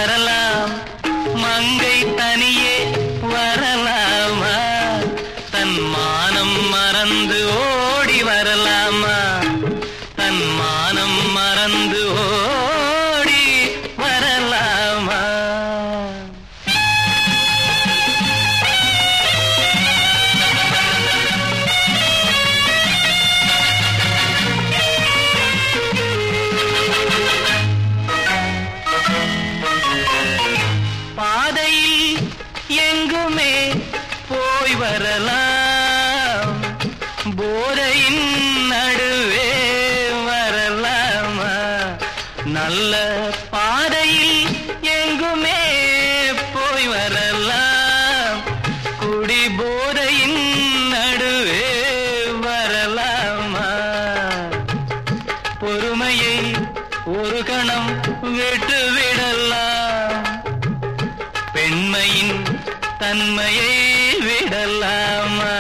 வரலாம் மங்கை தனியே வரலாமா தன் மானம் மறந்து ஓடி வரலாமா தன் மானம் மறந்து ஓடி வரலாமா பாதையில் எங்குமே போய் வரலாம் போதையின் நடுவே வரலாமா நல்ல பாதையில் எங்குமே போய் வரலாம் குடி போதையின் நடுவே வரலாமா பொறுமையை ஒரு கணம் விட்டு விடலாம் பெண்மையின் தன்மையை விடலாமா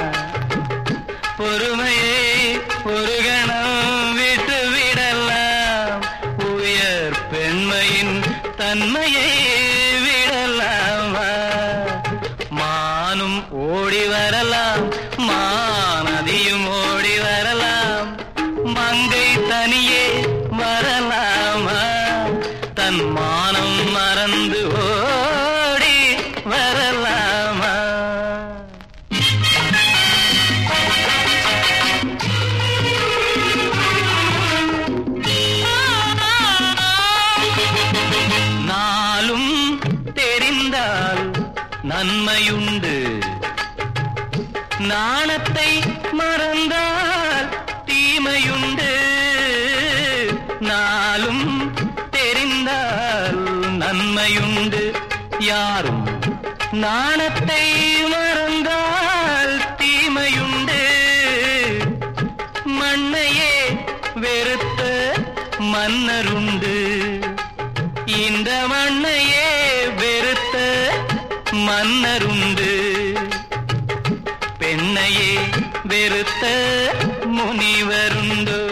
பொறுமையை ஒரு கணம் விட்டு விடலாம் உயர் பெண்மையின் தன்மையை விடலாமா மானும் ஓடி வரலாம் மானதியும் ஓடி வரலாம் மங்கை தனியே வரலாமா தன் மானம் மறந்து ஓடி வரலாமா நாளும் தெரிந்தால் நன்மையுண்டு நாணத்தை மறந்தால் தீமையுண்டு நாளும் தெரிந்தால் நன்மையுண்டு யாரும் நாணத்தை மறந்தால் தீமையுண்டு மண்ணையே வெறுத்த மன்னருண்டு இந்த மண்ணையே வெறுத்த மன்னருண்டு பெண்ணையே வெறுத்த முனிவருண்டு